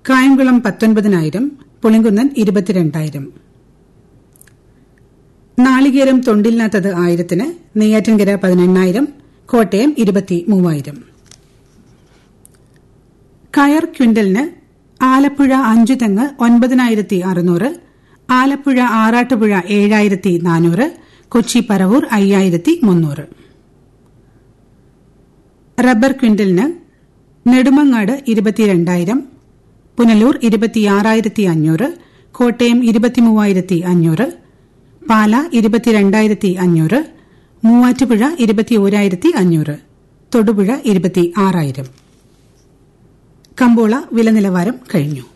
കായംകുളം പത്തൊൻപതിനായിരം പുളിങ്കുന്നൻ ഇരുപത്തിരണ്ടായിരം നാളികേരം തൊണ്ടില്ലാത്തത് ആയിരത്തിന് നെയ്യാറ്റിൻകര പതിനെണ്ണായിരം കോട്ടയം ഇരുപത്തി മൂവായിരം കയർ ക്വിന്റലിന് ആലപ്പുഴ അഞ്ചു തെങ്ങ് ഒൻപതിനായിരത്തി അറുന്നൂറ് ആലപ്പുഴ ആറാട്ടുപുഴ ഏഴായിരത്തി നാനൂറ് കൊച്ചി പരവൂർ അയ്യായിരത്തി മുന്നൂറ് റബ്ബർ ക്വിന്റലിന് നെടുമങ്ങാട് ഇരുപത്തിരണ്ടായിരം പുനലൂർ ഇരുപത്തിയാറായിരത്തി അഞ്ഞൂറ് കോട്ടയം ഇരുപത്തിമൂവായിരത്തി അഞ്ഞൂറ് പാല ഇരുപത്തിരണ്ടായിരത്തി അഞ്ഞൂറ് മൂവാറ്റുപുഴ ഇരുപത്തിയോരായിരത്തി അഞ്ഞൂറ് തൊടുപുഴ ഇരുപത്തി ആറായിരം കമ്പോള വില നിലവാരം കഴിഞ്ഞു